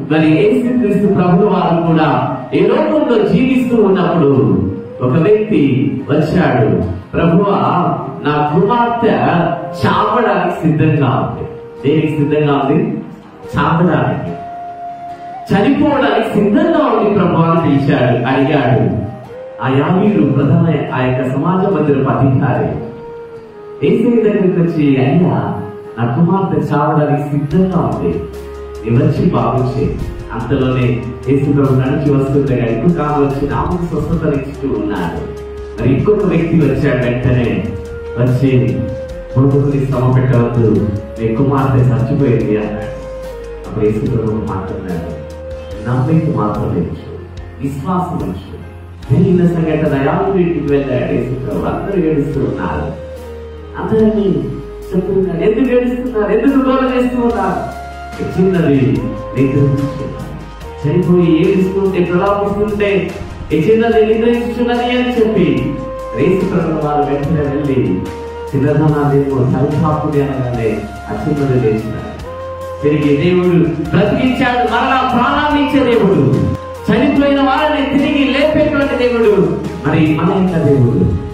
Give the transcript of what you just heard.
మరి యేసుక్రీస్తు ప్రభు వారు కూడా ఈ లోకంలో జీవిస్తూ ఉన్నప్పుడు ఒక వ్యక్తి వచ్చాడు ప్రభువా నా కుమార్తె చాపడానికి సిద్ధంగా ఉంది దేనికి సిద్ధంగా ఉంది చాపడానికి చనిపోవడానికి సిద్ధంగా ఉంది ప్రభు అని పిలిచాడు అడిగాడు ఆ యావీరు ప్రధాన ఆ యొక్క సమాజ మందిరపు అధికారి ఏసీ దగ్గరికి వచ్చి అయ్యా నా కుమార్తె చావడానికి సిద్ధంగా ఉంది నీ వచ్చి బాగుంచే అంతలోనే యేసు ప్రభు నడిచి వస్తుండగా ఇంకొక ఆమె వచ్చి నామకు స్వస్థతనిస్తూ ఉన్నాడు మరి ఇంకొక వ్యక్తి వచ్చాడు వెంటనే వచ్చి కొడుకుని శ్రమ పెట్టవద్దు నీ కుమార్తె చచ్చిపోయింది అన్నాడు అప్పుడు యేసు ప్రభు మాట్లాడాడు నమ్మికి మాత్రమే ఉంచు. విశ్వాసం ఉంచు జరిగిన సంఘటన యాభై ఇంటికి వెళ్ళాడు యేసు ప్రభు అందరూ ఏడుస్తూ ఉన్నారు అందరినీ చెప్తున్నాడు ఎందుకు ఏడుస్తున్నారు ఎందుకు గోల చేస్తూ ఉన్నారు ఈ చిన్నది నిద్రించుకున్నారు చనిపోయి ఏడుస్తుంటే ప్రలాపిస్తుంటే ఈ చిన్నది నిద్రించున్నది అని చెప్పి రేసు ప్రభు వారు వెంటనే వెళ్ళి చిన్నదనాన్ని తలపాపుడి అనగానే ఆ చిన్నది లేచినాడు తిరిగి దేవుడు బ్రతికించాడు మరలా ప్రాణాన్ని ఇచ్చే దేవుడు చనిపోయిన వారిని తిరిగి లేపేటువంటి దేవుడు మరి మన యొక్క దేవుడు